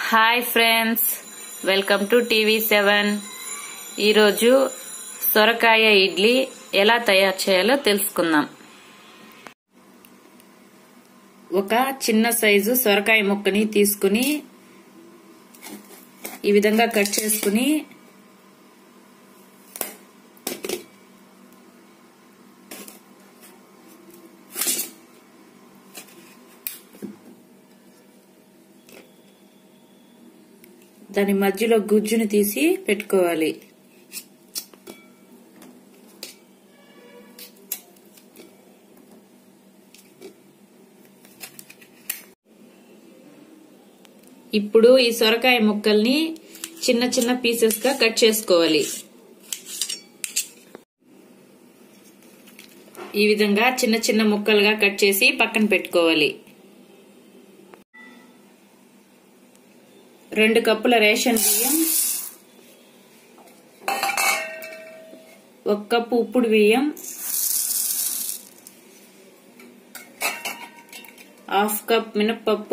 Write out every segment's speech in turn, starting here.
hi friends welcome to TV seven ఈరోజు సొరకాయ ఇడ్లీ ఎలా తయారు చేయాలో తెలుసుకుందాం ఒక చిన్న సైజు సొరకాయ ముక్కని తీసుకుని ఈ విధంగా కట్ చేసుకుని దాని మధ్యలో గుజ్జుని తీసి పెట్టుకోవాలి ఇప్పుడు ఈ సొరకాయ ముక్కల్ని చిన్న చిన్న పీసెస్ గా కట్ చేసుకోవాలి ఈ విధంగా చిన్న చిన్న ముక్కలుగా కట్ చేసి పక్కన పెట్టుకోవాలి రెండు కప్పుల రేషన్ బియ్యం ఒక కప్పు ఉప్పుడు బియ్యం హాఫ్ కప్ మినప్పప్పు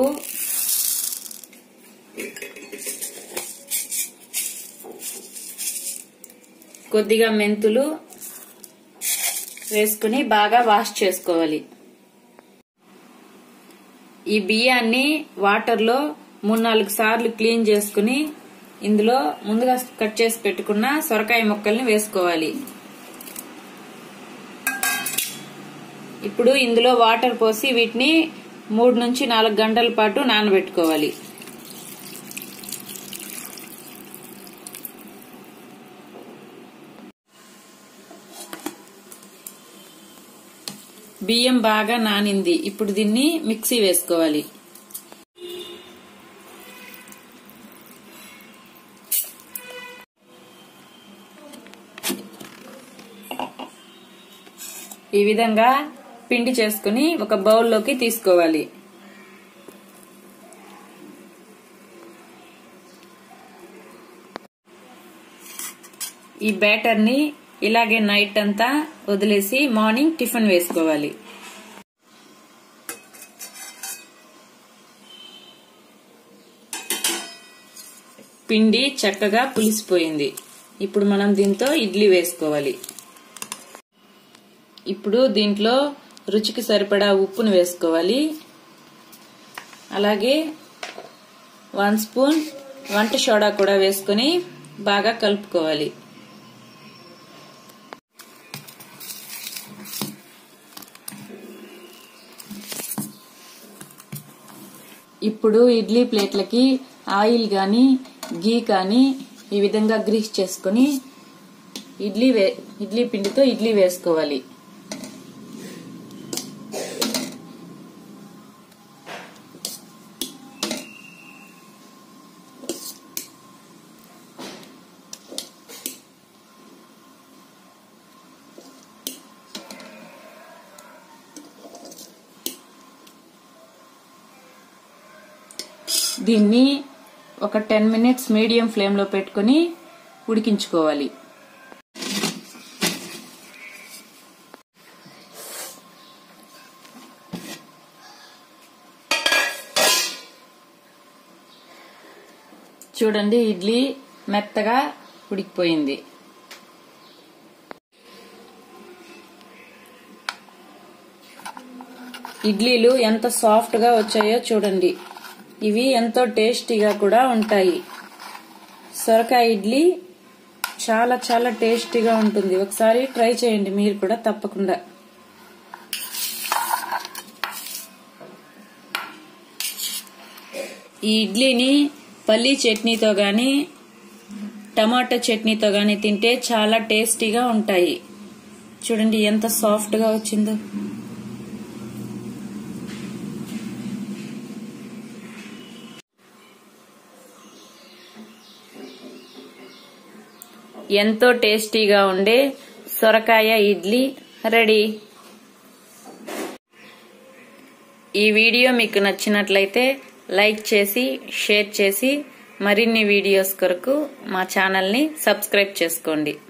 కొద్దిగా మెంతులు వేసుకుని బాగా వాష్ చేసుకోవాలి ఈ బియ్యాన్ని వాటర్లో మూడు నాలుగు సార్లు క్లీన్ చేసుకుని ఇందులో ముందుగా కట్ చేసి పెట్టుకున్న సొరకాయ ముక్కల్ని వేసుకోవాలి ఇప్పుడు ఇందులో వాటర్ పోసి వీటిని మూడు నుంచి నాలుగు గంటల పాటు నానబెట్టుకోవాలి బియ్యం బాగా నానింది ఇప్పుడు దీన్ని మిక్సీ వేసుకోవాలి ఈ విధంగా పిండి చేసుకుని ఒక బౌల్లోకి తీసుకోవాలి ఈ బ్యాటర్ ని ఇలాగే నైట్ అంతా వదిలేసి మార్నింగ్ టిఫిన్ వేసుకోవాలి పిండి చక్కగా పులిసిపోయింది ఇప్పుడు మనం దీంతో ఇడ్లీ వేసుకోవాలి ఇప్పుడు దీంట్లో రుచికి సరిపడా ఉప్పును వేసుకోవాలి అలాగే వన్ స్పూన్ వంట సోడా కూడా వేసుకొని బాగా కలుపుకోవాలి ఇప్పుడు ఇడ్లీ ప్లేట్లకి ఆయిల్ కానీ గీ కానీ ఈ విధంగా గ్రీస్ చేసుకుని ఇడ్లీ వే ఇడ్లీ పిండితో ఇడ్లీ వేసుకోవాలి దీన్ని ఒక టెన్ మినిట్స్ మీడియం ఫ్లేమ్లో పెట్టుకుని ఉడికించుకోవాలి చూడండి ఇడ్లీ మెత్తగా ఉడికిపోయింది ఇడ్లీలు ఎంత సాఫ్ట్ గా వచ్చాయో చూడండి ఇవి ఎంతో టేస్టీగా కూడా ఉంటాయి సొరకాయ ఇడ్లీ చాలా చాలా టేస్టీగా ఉంటుంది ఒకసారి ట్రై చేయండి మీరు కూడా తప్పకుండా ఈ ఇడ్లీని పల్లీ చట్నీతో గాని టమాటో చట్నీతో గాని తింటే చాలా టేస్టీగా ఉంటాయి చూడండి ఎంత సాఫ్ట్ గా వచ్చిందో ఎంతో టేస్టీగా ఉండే సొరకాయ ఇడ్లీ రెడీ ఈ వీడియో మీకు నచ్చినట్లయితే లైక్ చేసి షేర్ చేసి మరిన్ని వీడియోస్ కొరకు మా ఛానల్ని సబ్స్క్రైబ్ చేసుకోండి